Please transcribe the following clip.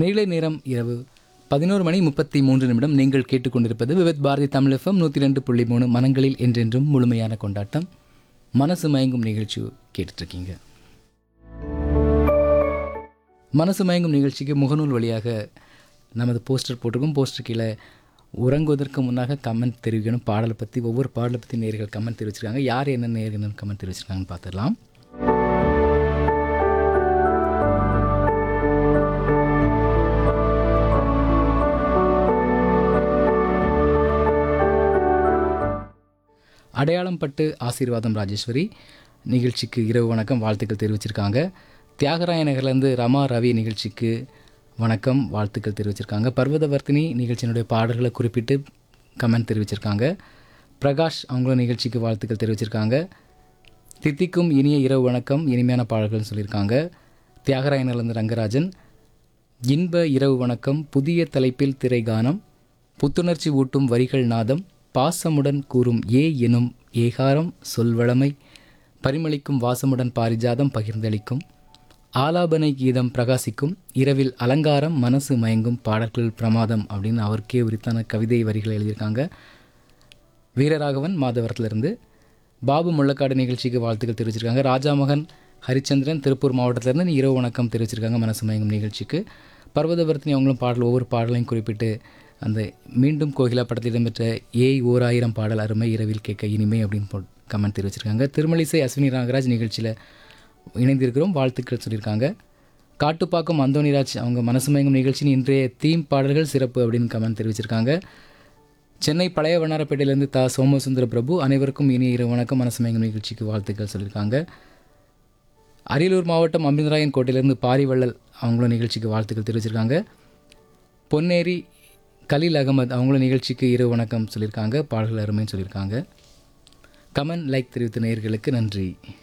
நீலை நேரம் இரவு பதினோரு மணி முப்பத்தி மூன்று நிமிடம் நீங்கள் கேட்டுக்கொண்டிருப்பது விவித் பாரதி தமிழ் எஃப்எம் நூற்றி ரெண்டு புள்ளி மூணு மனங்களில் என்றென்றும் முழுமையான கொண்டாட்டம் மனசு மயங்கும் நிகழ்ச்சி கேட்டுட்ருக்கீங்க மனசு மயங்கும் நிகழ்ச்சிக்கு முகநூல் வழியாக நமது போஸ்டர் போட்டிருக்கோம் போஸ்டர் கீழே உறங்குவதற்கு முன்னாக கமெண்ட் தெரிவிக்கணும் பாடலை பற்றி ஒவ்வொரு பாடலை பற்றி நேர்கள் கமெண்ட் தெரிவிச்சிருக்காங்க யார் என்ன நேர்கள் கமெண்ட் தெரிவிச்சிருக்காங்கன்னு பார்த்துடலாம் அடையாளம் பட்டு ஆசீர்வாதம் ராஜேஸ்வரி நிகழ்ச்சிக்கு இரவு வணக்கம் வாழ்த்துக்கள் தெரிவிச்சிருக்காங்க தியாகராய நகர்லேருந்து ரமா ரவி நிகழ்ச்சிக்கு வணக்கம் வாழ்த்துக்கள் தெரிவிச்சிருக்காங்க பர்வதவர்த்தினி நிகழ்ச்சியினுடைய பாடல்களை குறிப்பிட்டு கமெண்ட் தெரிவிச்சிருக்காங்க பிரகாஷ் அவங்களும் நிகழ்ச்சிக்கு வாழ்த்துக்கள் தெரிவிச்சிருக்காங்க தித்திக்கும் இனிய இரவு வணக்கம் இனிமையான பாடல்கள்னு சொல்லியிருக்காங்க தியாகராய நகர்லேருந்து ரங்கராஜன் இன்ப இரவு வணக்கம் புதிய தலைப்பில் திரை கானம் புத்துணர்ச்சி ஊட்டும் வரிகள் நாதம் பாசமுடன் கூறும் ஏ எனும் ஏகாரம் சொல்வளமை பரிமளிக்கும் வாசமுடன் பாரிஜாதம் பகிர்ந்தளிக்கும் ஆலாபனை கீதம் பிரகாசிக்கும் இரவில் அலங்காரம் மனசு மயங்கும் பாடல்கள் பிரமாதம் அப்படின்னு அவருக்கே உரித்தான கவிதை வரிகளை எழுதியிருக்காங்க வீரராகவன் மாதவரத்திலிருந்து பாபு முள்ளக்காடு நிகழ்ச்சிக்கு வாழ்த்துக்கள் தெரிவிச்சிருக்காங்க ராஜாமகன் ஹரிச்சந்திரன் திருப்பூர் மாவட்டத்திலேருந்து இரவு வணக்கம் தெரிவிச்சிருக்காங்க மனசு மயங்கும் நிகழ்ச்சிக்கு பர்வதவர்த்தினி அவங்களும் பாடல் ஒவ்வொரு பாடலையும் குறிப்பிட்டு அந்த மீண்டும் கோகிலா படத்தில் இடம்பெற்ற ஏய் ஓர் ஆயிரம் பாடல் அருமை இரவில் கேட்க இனிமை அப்படின்னு போ கமெண்ட் தெரிவிச்சிருக்காங்க திருமலிசை அஸ்வினி நாகராஜ் நிகழ்ச்சியில் இணைந்திருக்கிறோம் வாழ்த்துக்கள் சொல்லியிருக்காங்க காட்டுப்பாக்கம் அந்தோனிராஜ் அவங்க மனசு மயங்கும் நிகழ்ச்சியின் இன்றைய தீம் பாடல்கள் சிறப்பு அப்படின்னு கமெண்ட் தெரிவிச்சிருக்காங்க சென்னை பழைய வண்ணாரப்பேட்டையிலேருந்து தா சோமசுந்தர பிரபு அனைவருக்கும் இனிய இரவு வணக்கம் மனசு மயங்கும் நிகழ்ச்சிக்கு வாழ்த்துக்கள் சொல்லியிருக்காங்க அரியலூர் மாவட்டம் அமிர்தராயன் கோட்டையிலேருந்து பாரிவள்ளல் அவங்களும் நிகழ்ச்சிக்கு வாழ்த்துக்கள் தெரிவிச்சிருக்காங்க பொன்னேரி கலீல் அகமது அவங்களும் நிகழ்ச்சிக்கு இரவு வணக்கம் சொல்லியிருக்காங்க பாடல்கள் அருமைன்னு சொல்லியிருக்காங்க கமெண்ட் லைக் தெரிவித்த நேயர்களுக்கு நன்றி